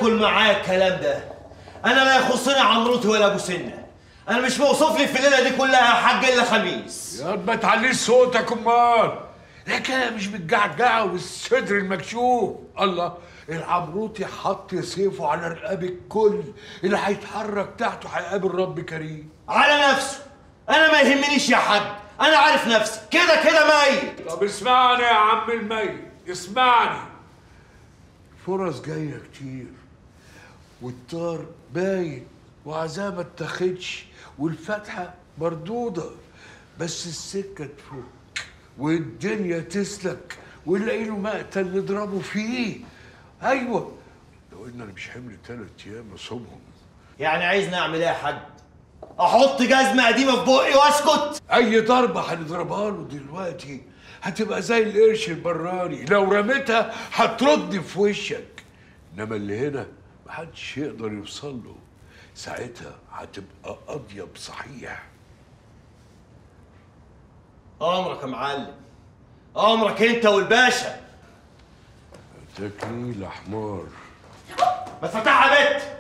تقول معايا الكلام ده انا لا يخصني عمروتي ولا ابو سنه انا مش موصوف لي في الليله دي كلها يا حاج الا خميس يا ما تعليش صوتك امال الحكايه مش بالجعجعه والصدر المكشوف الله العمروتي حط سيفه على رقاب الكل اللي هيتحرك تحته هيقابل رب كريم على نفسه انا ما يهمنيش يا حاج انا عارف نفسي كده كده ميت طب اسمعني يا عم الميت اسمعني فرص جايه كتير والطار باين وعزاه ما اتاخدش والفتحه مردوده بس السكه تفك والدنيا تسلك ونلاقي له مقتل نضربه فيه ايوه لو ان انا مش حمل ثلاث ايام اصومهم يعني عايزني اعمل ايه يا حاج احط جزمه قديمه في بقي واسكت اي ضربه هنضربها له دلوقتي هتبقى زي القرش البراني لو رميتها هترد في وشك انما اللي هنا محدش يقدر يوصل له ساعتها هتبقى اضيب صحيح امرك يا معلم امرك انت والباشا تكنيل حمار ما تفتحها بيت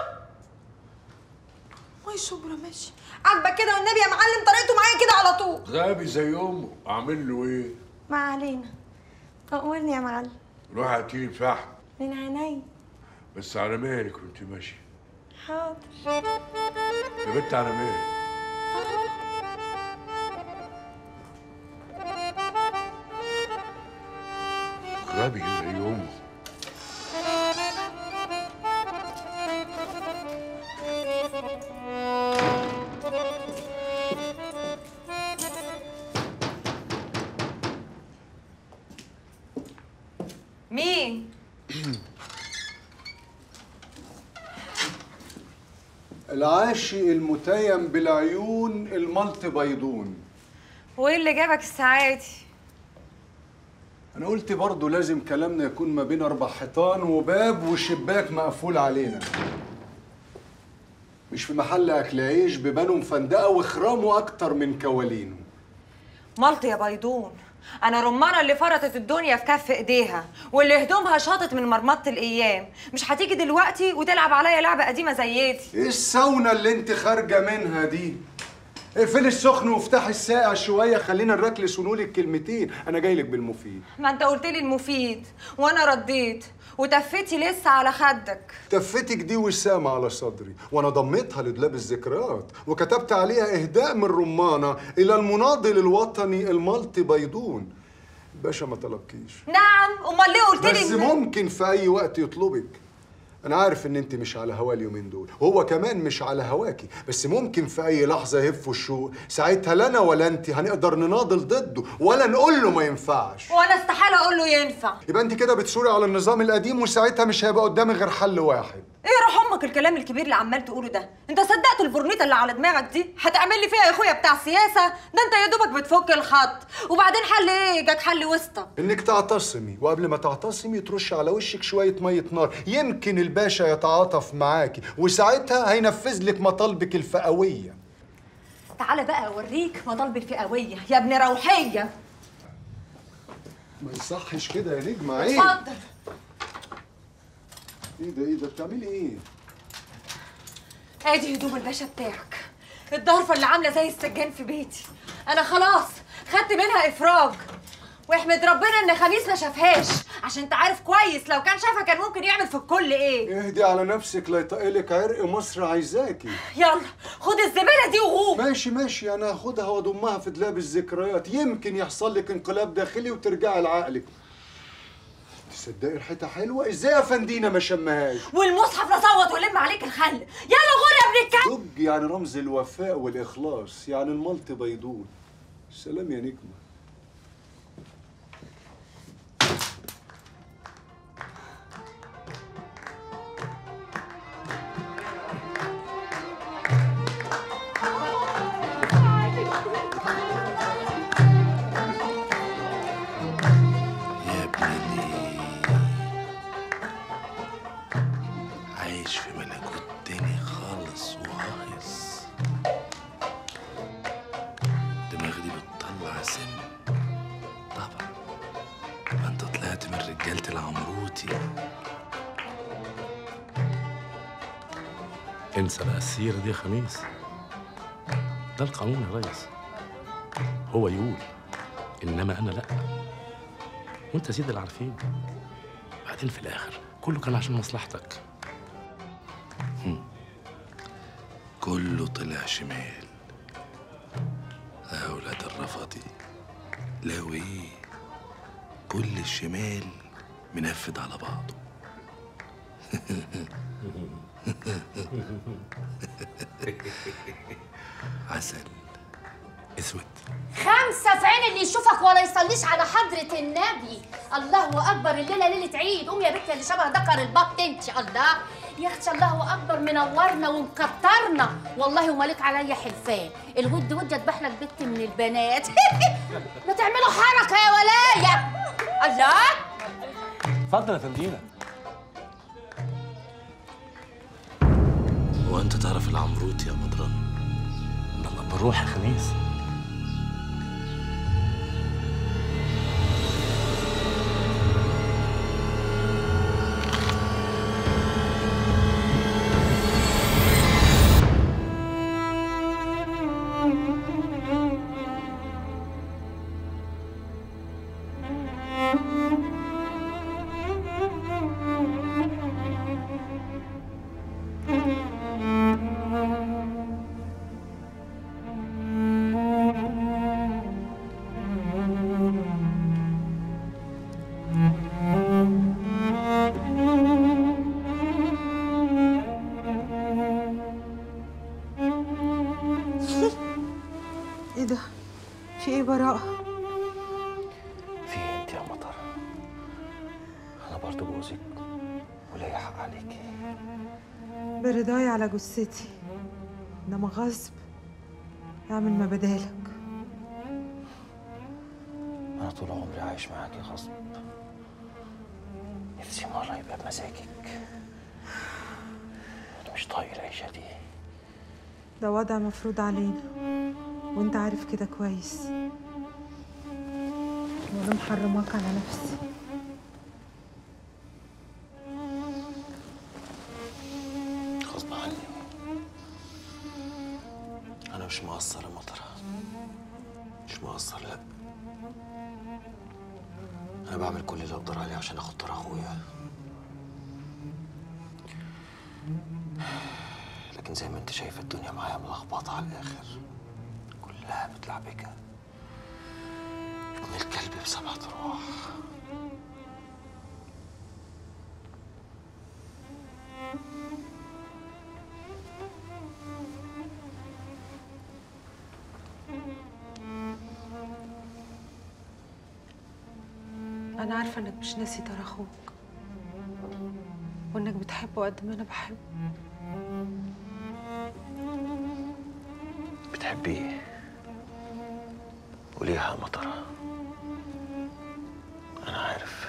ماي شبرا ماشي عاجبك كده والنبي يا معلم طريقته معايا كده على طول غبي زي امه اعمل له ايه ما علينا أمرني يا معلم روح هاتيلي فحم من عيني بس على مالك وانت ماشي حاضر يا بنت على مالك غبي زي امه مين العاشق المتيم بالعيون الملط بيضون وايه اللي جابك الساعه دي انا قلت برضه لازم كلامنا يكون ما بين اربع حيطان وباب وشباك مقفول علينا مش في محل اكل عيش بيبانوا مفندقه وخرامه اكتر من كوالينه ملط يا بيضون انا رمانه اللي فرطت الدنيا في كف ايديها واللي هدومها شاطت من مرمطه الايام مش هتيجي دلوقتي وتلعب عليا لعبه قديمه زي دي ايه الساونا اللي انت خارجه منها دي اقفلي السخن وافتحي الساقع شويه خلينا نركلس ونقول الكلمتين انا جاي لك بالمفيد ما انت قلت لي المفيد وانا رديت وتفتي لسه على خدك تفتك دي وسامة على صدري وانا ضميتها لدولاب الذكريات وكتبت عليها اهداء من رمانة الى المناضل الوطني المالطي بيضون باشا ما طلبكيش نعم امال ليه قلت بس لي ممكن في اي وقت يطلبك انا عارف ان انت مش على هوا اليومين دول وهو كمان مش على هواكي بس ممكن في اي لحظه يهفوا الشوق ساعتها لا انا ولا انت هنقدر نناضل ضده ولا نقول له ما ينفعش وانا استحاله اقول له ينفع يبقى انت كده بتثوري على النظام القديم وساعتها مش هيبقى قدامي غير حل واحد ايه روح امك الكلام الكبير اللي عمال تقوله ده انت صدقت البرنيطه اللي على دماغك دي هتعمل لي فيها يا اخويا بتاع سياسه ده انت يا دوبك بتفك الخط وبعدين حل ايه جاك حل وسطى انك تعتصمي وقبل ما تعتصمي ترش على وشك شويه ميه نار يمكن الباشا يتعاطف معاكي وساعتها هينفذ لك مطالبك الفئويه تعالى بقى اوريك مطالب الفئويه يا ابن روحيه ما يصحش كده يا نجمه عيب اتفضل ايه ده ايه ده بتعملي ايه ادي هدوم الباشا بتاعك الضرفه اللي عامله زي السجان في بيتي انا خلاص خدت منها افراج واحمد ربنا ان خميس ما شافهاش عشان انت عارف كويس لو كان شافها كان ممكن يعمل في الكل ايه اهدي على نفسك لا يطقلك عرق مصر عايزاكي يلا خد الزباله دي وغوم ماشي ماشي انا هاخدها واضمها في دولاب الذكريات يمكن يحصل لك انقلاب داخلي وترجعي لعقلك تصدقي ريحتها حلوه ازاي يا فندينا ما شمهاش والمصحف نصوت ولم عليك الخل يلا غور يا ابن الكلب دج يعني رمز الوفاء والاخلاص يعني الملط بيضون سلام يا نجمه يا ابني عايش في ملكوت تاني خالص وهايص دماغي دي بتطلع سم طبعا ما انت طلعت من رجالة العمروتي انسى بقى السيرة دي يا خميس ده القانون يا ريس هو يقول انما انا لا وانت سيد اللي عارفين بعدين في الاخر كله كان عشان مصلحتك هم. كله طلع شمال اولاد الرفضي لو ايه كل الشمال منفذ على بعضه عسل اسود خمسة في عين اللي يشوفك ولا يصليش على حضرة النبي الله أكبر الليلة ليلة عيد قوم يا بنت اللي شبه دكر البط انت الله يا اختي الله أكبر منورنا ومكترنا والله ومالك عليا حلفان الود ود اذبح لك بنت من البنات ما تعملوا حركة يا ولاية الله اتفضل يا فندينا هو انت تعرف العمروت يا مضران لما بنروح يا خميس ايه ده؟ في ايه براءة؟ في إيه انت يا مطر انا برضو جوزك وليا حق عليكي برضاي على جثتي انما غصب اعمل ما بدالك انا طول عمري عايش معاكي غصب نفسي مرة يبقى بمزاجك انا مش طايق العيشة دي ده وضع مفروض علينا وانت عارف كده كويس وانا محرماك على نفسي غصب عني انا مش مقصر يا مطر مش مقصر لا انا بعمل كل اللي اقدر عليه عشان اخد طار اخويا لكن زي ما انت شايف الدنيا معايا ملخبطه على الاخر كلها متلعبكه ابن الكلب بسبعة ارواح انا عارفة انك مش ناسي ترى اخوك وانك بتحبه قد ما انا بحبه بتحبيه وليها يا مطرة أنا عارف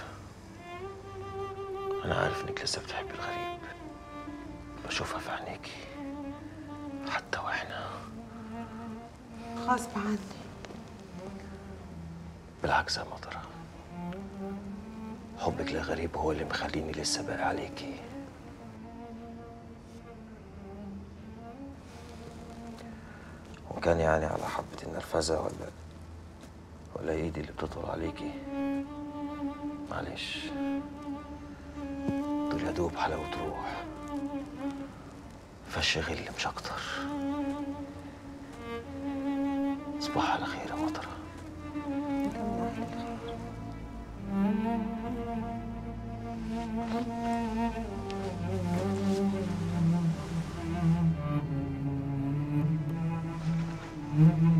أنا عارف إنك لسه بتحبي الغريب بشوفها في عينيكي حتى وإحنا غصب عني بالعكس يا مطرة حبك للغريب هو اللي مخليني لسه باقي عليكي وكان يعني على حبة النرفزة ولا ولا ايدي اللي بتطول عليكي معلش دول يا دوب حلاوة روح فش غل مش أكتر صباح على خير يا مطرة Thank you.